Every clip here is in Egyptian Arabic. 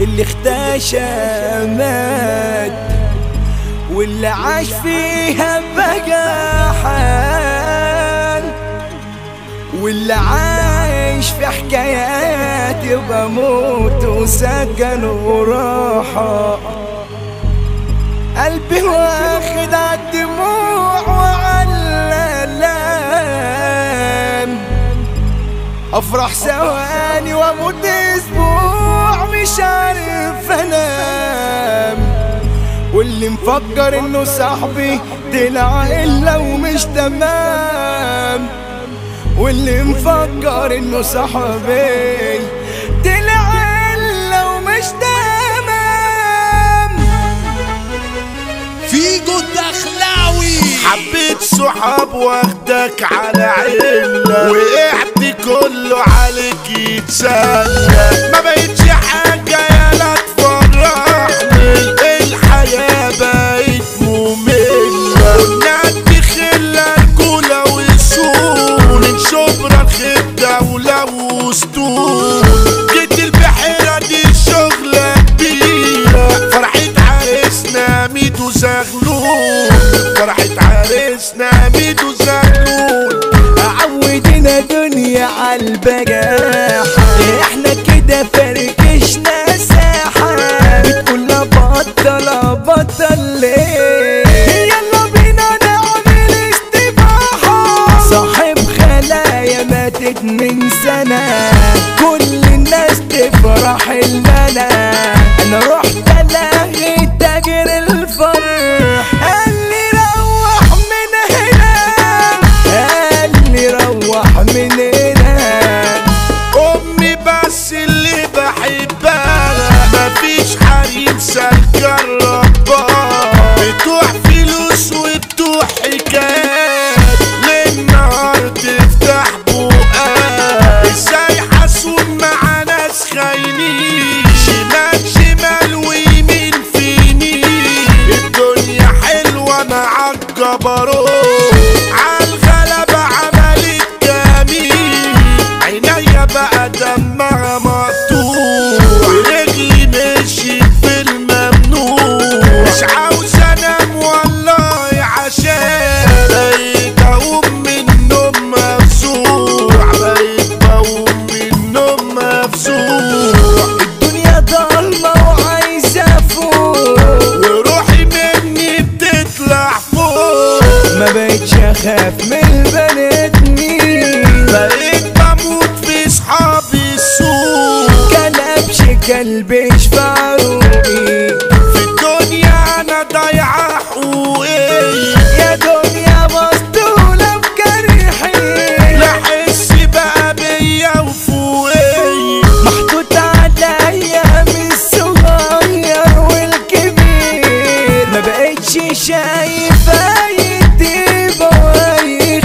اللي اختشى مات واللي عاش فيها بقى حال واللي عايش في حكايات يبقى موت وسكن وراحة قلبي واخد عالدموع وعلالام افرح ثواني واموت اسبوع مش عارف انام واللي مفكر انه صاحبي طلع الا ومش تمام واللي مفكر انه صاحبي طلع الا ومش تمام فيجو الدخلاوي حبيت صحاب واخدك على علة وقعت كله عليك يتسلى ما بقتش حاجة يا لا تفرحني الحياة بقت مملة ندي خلة الكولا والسون من شبرا الخدة ولو وسطون جيت البحيرة دي شغلة كبيرة فرحة عريسنا ميدو زغلول فرحة عريسنا ميدو زغلول عودنا دنيا عالبجاحة احنا كده فركشنا ساحة بتقول لا بطل بطل ليه يلا بينا نعمل استباحة صاحب خلايا ماتت من سنة كل الناس تفرح الملا انا رحت الاغي تاجر الفرح قال لي روح من هنا قال لي روح من هنا امي بس اللي بحبها مفيش حريم سالكة الربار بتوع فلوس وبتوع حكايات للنهار تفتح بقها ازاي حاسون مع ناس خاينين شمال شمال ويمين في يمين الدنيا حلوة مع الجبروت عالغلبة عملت جميل عينيا بقى دمها مقطوع ورجلي مشيت في الممنوع مش عاوز انام والله عشان بقيت اقوم من النوم مفزوع بقيت بقوم من النوم مفزوع الدنيا ضلمة وعايزة فوق وروحي مني بتطلع فوق ما بقتش اخاف من البنات مين بقيت بموت في صحابي السوق كلبش كلبش فاروقي في الدنيا انا ضايعه حقوقي يا دنيا مسطولة بجرحي لا حس بقى بيا وفوقي محطوط عليا من الصغير والكبير ما بقتش شايف اي طيبة واي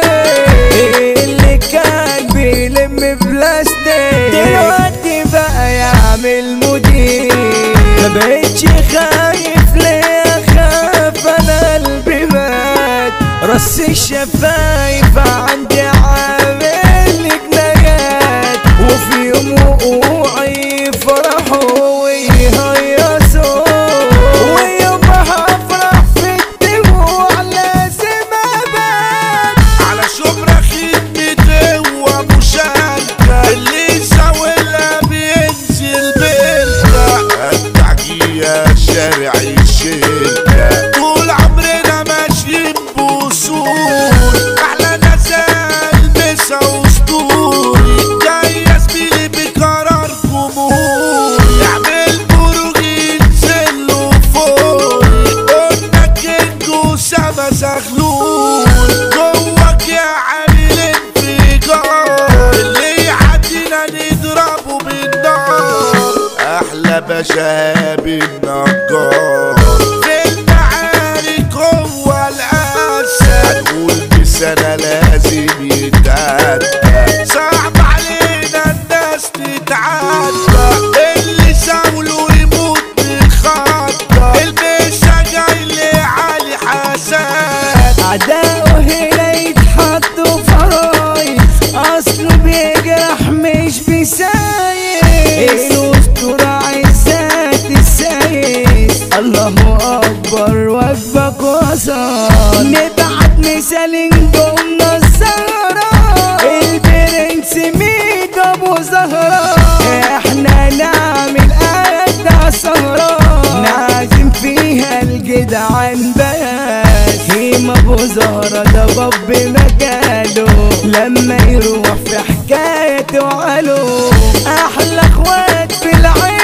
خير اللي كان بيلم بلاستيك دلوقتي بقى يعمل مدير ما بقتش خايف ليه اخاف انا قلبي مات رص الشفايف عندي عامل لي جنايات وفي يوم وقوعي فرحوا ويهيصوا ويوم هفرح في الدموع لازم ابات على شبرا خدمة هو مشاركة اللي يساويلها بينزل بيتها التعجية شارع الشركة طول عمرنا ماشيين بوصول احلى ناس المسا واسطوري جاي يا زميلي بقرار جمهوري اعمل بروج ينزلوا فوقي قلنا كينج وسما زغلول جواك يا عامل انفجار اللي يعدينا نضربه بالنار احلى بشاب النجار في المعارك هو الاسد هنقول بسنة لازم يتعدى صعب علينا الناس تتعدى اللي ساولوا يموت بالخطة الباشا جاي لي علي حسن أعداؤه هنا يتحطوا فرايد أصله بيجرح مش بيسايق الأسطورة عايزة مثال نجومنا الزهرة البرنس ميدو ابو زهرة احنا نعمل قد سهرة نعزم فيها الجدعان بس هيما ابو زهرة ده باب مجاله لما يروح في حكايته علو احلى اخوات في العين